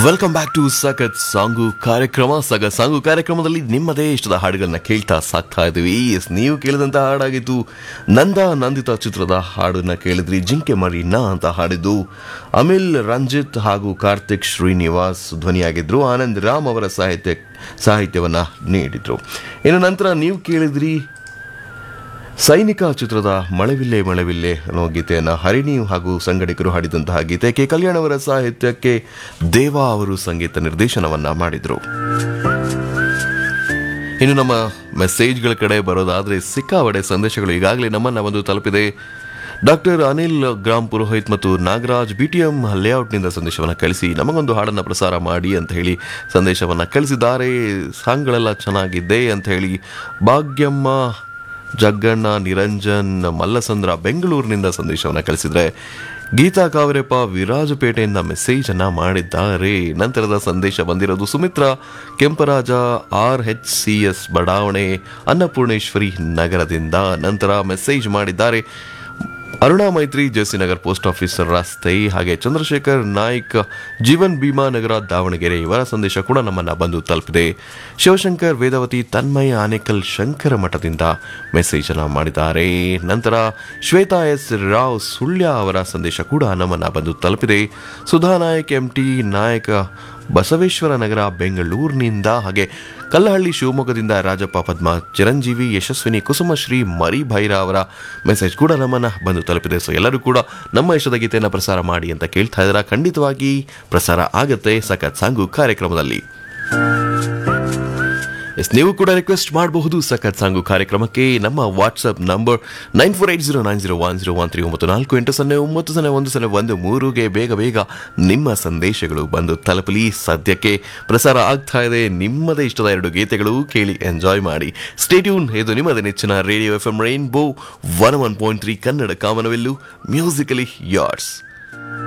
welcome back to ಸಖತ್ song ಕಾರ್ಯಕ್ರಮ ಸಗ ಸಾಂಗು ಕಾರ್ಯಕ್ರಮದಲ್ಲಿ ನಿಮ್ಮದೇ ಇಷ್ಟದ ಹಾಡುಗಳನ್ನ ಕೇಳ್ತಾ ಸಾಕ್ತಾ ಇದೀವಿ ಎಸ್ ನೀವು ಕೇಳಿದಂತ ಹಾಡಾಗಿತ್ತು ನಂದ ನಂದಿತ ಚಿತ್ರದ ಹಾಡನ್ನ ಕೇಳಿದ್ರಿ ಜಿಂಕೆ ಮರಿನಾ ಅಂತ ಹಾಡಿದ್ದು ಅಮಿಲ್ ರಂಜಿತ್ ಹಾಗೂ ಕಾರ್ತಿಕ್ ಶ್ರೀನಿವಾಸ್ ಧ್ವನಿಯಾಗಿದ್ರು ಆನಂದ್ ರಾಮ್ ಅವರ ಸಾಹಿತ್ಯ ಸಾಹಿತ್ಯವನ್ನ ನೀಡಿದ್ರು ಇನ್ನು ನಂತರ ನೀವು ಕೇಳಿದ್ರಿ ಸೈನಿಕ ಚಿತ್ರದ ಮಳೆವಿಲ್ಲೆ ಮಳೆವಿಲ್ಲೆ ಅನ್ನೋ ಗೀತೆಯನ್ನು ಹರಿಣಿ ಹಾಗೂ ಸಂಗಡಿಗರು ಹಾಡಿದಂತಹ ಗೀತೆ ಕೆ ಕಲ್ಯಾಣ್ ಅವರ ಸಾಹಿತ್ಯಕ್ಕೆ ದೇವಾ ಅವರು ಸಂಗೀತ ನಿರ್ದೇಶನವನ್ನ ಮಾಡಿದರು ಇನ್ನು ನಮ್ಮ ಮೆಸೇಜ್ಗಳ ಕಡೆ ಬರೋದಾದ್ರೆ ಸಿಕ್ಕಾವಡೆ ಸಂದೇಶಗಳು ಈಗಾಗಲೇ ನಮ್ಮನ್ನ ಒಂದು ತಲುಪಿದೆ ಡಾಕ್ಟರ್ ಅನಿಲ್ ಗ್ರಾಮ್ ಪುರೋಹಿತ್ ಮತ್ತು ನಾಗರಾಜ್ ಬಿಟಿಎಂ ಲೇಔಟ್ನಿಂದ ಸಂದೇಶವನ್ನು ಕಳಿಸಿ ನಮಗೊಂದು ಹಾಡನ್ನು ಪ್ರಸಾರ ಮಾಡಿ ಅಂತ ಹೇಳಿ ಸಂದೇಶವನ್ನು ಕಳಿಸಿದ್ದಾರೆ ಸಾಂಗ್ಗಳೆಲ್ಲ ಚೆನ್ನಾಗಿದೆ ಅಂತ ಹೇಳಿ ಭಾಗ್ಯಮ್ಮ ಜಗ್ಗಣ್ಣ ನಿರಂಜನ್ ಮಲ್ಲಸಂದ್ರ ಬೆಂಗಳೂರಿನಿಂದ ಸಂದೇಶವನ್ನು ಕಳಿಸಿದ್ರೆ ಗೀತಾ ಕಾವರೆಪ್ಪ ವಿರಾಜಪೇಟೆಯಿಂದ ಮೆಸೇಜ್ ಅನ್ನ ಮಾಡಿದ್ದಾರೆ ನಂತರದ ಸಂದೇಶ ಬಂದಿರೋದು Sumitra Kemparaja R H C S ಬಡಾವಣೆ ಅನ್ನಪೂರ್ಣೇಶ್ವರಿ ನಗರದಿಂದ ನಂತರ ಮೆಸೇಜ್ ಮಾಡಿದ್ದಾರೆ ಅರುಣಾ ಮೈತ್ರಿ ಜೆಸಿನಗರ್ ಪೋಸ್ಟ್ ಆಫೀಸ್ ರಸ್ತೆ ಹಾಗೆ ಚಂದ್ರಶೇಖರ್ ನಾಯ್ಕ್ ಜೀವನ್ ಭೀಮಾ ನಗರ ದಾವಣಗೆರೆ ಇವರ ಸಂದೇಶ ಕೂಡ ನಮ್ಮನ್ನ ಬಂದು ತಲುಪಿದೆ ಶಿವಶಂಕರ್ ವೇದವತಿ ತನ್ಮಯ ಆನೇಕಲ್ ಶಂಕರ ಮಠದಿಂದ ಮೆಸೇಜ್ ಅನ್ನ ಮಾಡಿದ್ದಾರೆ ನಂತರ ಶ್ವೇತಾ ಎಸ್ ರಾವ್ ಸುಳ್ಯ ಅವರ ಸಂದೇಶ ಕೂಡ ನಮ್ಮನ್ನ ಬಂದು ತಲುಪಿದೆ ಸುಧಾ ನಾಯಕ್ ಎಂ ಟಿ ನಾಯಕ ಬಸವೇಶ್ವರ ನಗರ ಬೆಂಗಳೂರಿನಿಂದ ಹಾಗೆ ಕಲ್ಲಹಳ್ಳಿ ಶಿವಮೊಗ್ಗದಿಂದ ರಾಜಪ್ಪ ಪದ್ಮ ಚಿರಂಜೀವಿ ಯಶಸ್ವಿನಿ ಕುಸುಮಶ್ರೀ ಮರಿ ಭೈರ ಅವರ ಮೆಸೇಜ್ ಕೂಡ ನಮ್ಮನ್ನ ಬಂದು ತಲುಪಿದೆ ಸೊ ಎಲ್ಲರೂ ಕೂಡ ನಮ್ಮ ಇಷ್ಟದ ಗೀತೆಯನ್ನು ಪ್ರಸಾರ ಮಾಡಿ ಅಂತ ಕೇಳ್ತಾ ಇದ್ದೀರಾ ಖಂಡಿತವಾಗಿ ಪ್ರಸಾರ ಆಗತ್ತೆ ಸಖತ್ ಸಾಂಗು ಕಾರ್ಯಕ್ರಮದಲ್ಲಿ ಎಸ್ ನೀವು ಕೂಡ ರಿಕ್ವೆಸ್ಟ್ ಮಾಡಬಹುದು ಸಖತ್ ಸಾಂಗು ಕಾರ್ಯಕ್ರಮಕ್ಕೆ ನಮ್ಮ WhatsApp number nine four eight zero nine zero one zero one three ಒಂಬತ್ತು ನಾಲ್ಕು ಎಂಟು ಸೊನ್ನೆ ಒಂಬತ್ತು ಸೊನ್ನೆ ಒಂದು ಸೊನ್ನೆ ಒಂದು ಮೂರುಗೆ ಬೇಗ ಬೇಗ ನಿಮ್ಮ ಸಂದೇಶಗಳು ಬಂದು ತಲುಪಲಿ ಸದ್ಯಕ್ಕೆ ಪ್ರಸಾರ ಆಗ್ತಾ ಇದೆ ನಿಮ್ಮದೇ ಇಷ್ಟದ ಎರಡು ಗೀತೆಗಳು ಕೇಳಿ ಎಂಜಾಯ್ ಮಾಡಿ ಸ್ಟೇಟ್ಯೂನ್ ಇದು ನಿಮ್ಮದೇ ನೆಚ್ಚಿನ radio F M rainbow one one point three Kannada ಕಾಮನವೆಲ್ಲು ಮ್ಯೂಸಿಕಲಿ ಯಾರ್ಸ್